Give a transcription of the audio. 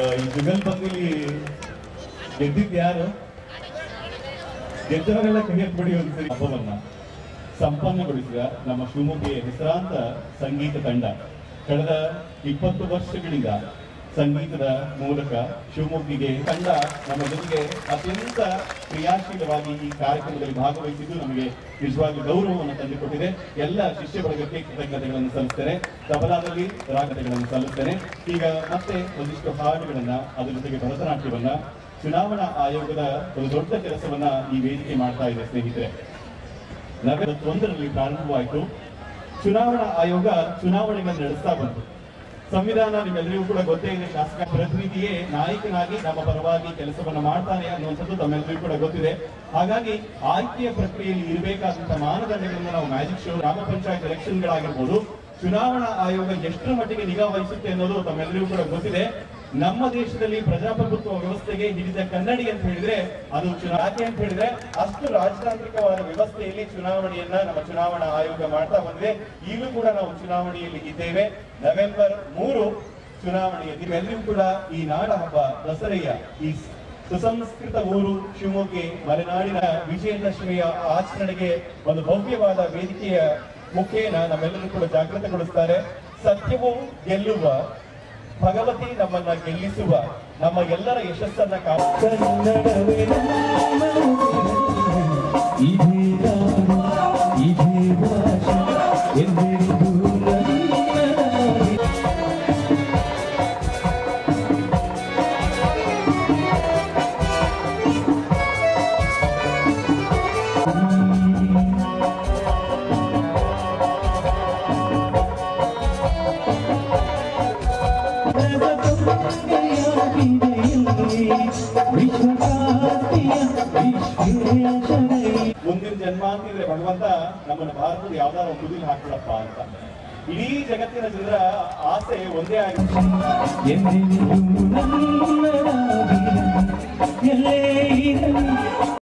ಈ ಜುಗಲ್ಬಂದಿಲಿ ಗೆದ್ದಿದ್ ಯಾರು ಗೆದ್ದವರೆಲ್ಲ ಕೈ ಎತ್ಬಿಡಿ ಒಂದ್ಸರಿ ಹಬ್ಬವನ್ನ ಸಂಪನ್ನಗೊಳಿಸಿದ ನಮ್ಮ ಶಿವಮೊಗ್ಗೆಯ ಹೆಸರಾಂತ ಸಂಗೀತ ತಂಡ ಕಳೆದ ಇಪ್ಪತ್ತು ವರ್ಷಗಳಿಂದ ಸಂಗೀತದ ಮೂಲಕ ಶಿವಮೊಗ್ಗಿಗೆ ತಂಡ ನಮ್ಮ ಜೊತೆಗೆ ಅತ್ಯಂತ ಕ್ರಿಯಾಶೀಲವಾಗಿ ಈ ಕಾರ್ಯಕ್ರಮದಲ್ಲಿ ಭಾಗವಹಿಸಿದ್ದು ನಮಗೆ ನಿಜವಾಗಿ ಗೌರವವನ್ನು ತಂದುಕೊಟ್ಟಿದೆ ಎಲ್ಲ ಶಿಷ್ಯ ಬಳಗಕ್ಕೆ ಕೃತಜ್ಞತೆಗಳನ್ನು ಸಲ್ಲಿಸ್ತೇನೆ ತಬಲಾದಲ್ಲಿ ರಾಗತೆಗಳನ್ನು ಸಲ್ಲಿಸ್ತೇನೆ ಈಗ ಮತ್ತೆ ಒಂದಿಷ್ಟು ಹಾಡುಗಳನ್ನ ಅದರ ಜೊತೆಗೆ ಭರತನಾಟ್ಯವನ್ನ ಚುನಾವಣಾ ಆಯೋಗದ ಒಂದು ದೊಡ್ಡ ಕೆಲಸವನ್ನ ಈ ವೇದಿಕೆ ಮಾಡ್ತಾ ಇದೆ ಸ್ನೇಹಿತರೆ ನವೆಂಬರ್ ಪ್ರಾರಂಭವಾಯಿತು ಚುನಾವಣಾ ಆಯೋಗ ಚುನಾವಣೆಗಳನ್ನು ನಡೆಸ್ತಾ ಬಂತು ಸಂವಿಧಾನ ನಿಮ್ಮೆಲ್ಲರಿಗೂ ಕೂಡ ಗೊತ್ತೇ ಇದೆ ಶಾಸಕ ಪ್ರತಿನಿಧಿಯೇ ನಾಯಕನಾಗಿ ನಮ್ಮ ಪರವಾಗಿ ಕೆಲಸವನ್ನ ಮಾಡ್ತಾನೆ ಅನ್ನುವಂಥದ್ದು ತಮ್ಮೆಲ್ಲರಿಗೂ ಕೂಡ ಗೊತ್ತಿದೆ ಹಾಗಾಗಿ ಆಯ್ಕೆಯ ಪ್ರಕ್ರಿಯೆಯಲ್ಲಿ ಇರಬೇಕಾದಂತಹ ಮಾನದಂಡಗಳನ್ನು ನಾವು ಮ್ಯಾಜಿಕ್ ಶೋ ಗ್ರಾಮ ಪಂಚಾಯತ್ ಎಲೆಕ್ಷನ್ಗಳಾಗಿರ್ಬೋದು ಚುನಾವಣಾ ಆಯೋಗ ಎಷ್ಟರ ಮಟ್ಟಿಗೆ ನಿಗಾ ವಹಿಸುತ್ತೆ ಅನ್ನೋದು ತಮ್ಮೆಲ್ಲರಿಗೂ ಕೂಡ ಗೊತ್ತಿದೆ ನಮ್ಮ ದೇಶದಲ್ಲಿ ಪ್ರಜಾಪ್ರಭುತ್ವ ವ್ಯವಸ್ಥೆಗೆ ಹಿಡಿದ ಕನ್ನಡಿ ಅಂತ ಹೇಳಿದ್ರೆ ಅದು ಚುನಾ- ಯಾಕೆ ಅಂತ ಹೇಳಿದ್ರೆ ಅಷ್ಟು ರಾಜತಾಂತ್ರಿಕವಾದ ವ್ಯವಸ್ಥೆಯಲ್ಲಿ ಚುನಾವಣೆಯನ್ನ ನಮ್ಮ ಚುನಾವಣಾ ಆಯೋಗ ಮಾಡ್ತಾ ಬಂದಿದೆ ಈಗಲೂ ಕೂಡ ನಾವು ಚುನಾವಣೆಯಲ್ಲಿ ಇದ್ದೇವೆ ನವೆಂಬರ್ ಮೂರು ಚುನಾವಣೆಯ ನೀವೆಲ್ಲರಿಗೂ ಕೂಡ ಈ ನಾಡ ಹಬ್ಬ ದಸರೆಯ ಈ ಸುಸಂಸ್ಕೃತ ಊರು ಶಿವಮೊಗ್ಗ ಮಲೆನಾಡಿನ ವಿಜಯದಶಮಿಯ ಆಚರಣೆಗೆ ಒಂದು ಭವ್ಯವಾದ ವೇದಿಕೆಯ ಮುಖೇನ ನಮ್ಮೆಲ್ಲರೂ ಕೂಡ ಜಾಗೃತಗೊಳಿಸ್ತಾರೆ ಸತ್ಯವು ಗೆಲ್ಲುವ ಭಗವತಿ ನಮ್ಮನ್ನ ಗೆಲ್ಲಿಸುವ ನಮ್ಮ ಎಲ್ಲರ ಯಶಸ್ಸನ್ನ ಕಾಪ ಕನ್ನಡವೇ ನಮ್ಮ ಇದೇ ನಾಡು ಇದೇ ಭಾಷೆ ಎಂದೆಂದೂ ನನ್ನ ನಾಡಿ. ವಿಶ್ವಕಾಂತಿಯ ಮುಂದಿನ ಜನ್ಮ ಅಂತಿದ್ರೆ ಭಗವಂತ ನಮ್ಮನ್ನ ಭಾರತದ ಯಾವ್ದಾರ ಒಂದು ತುದಿಲಿ ಹಾಕ್ಬಿಡಪ್ಪ ಅಂತ ಇಡೀ ಜಗತ್ತಿನ ಜನರ ಆಸೆ ಒಂದೇ ಆಗಿದೆ ಎಂದೆಂದೂ ನನ್ನ ನಾಡಿನ ಎಲ್ಲೇ ಇರಲಿ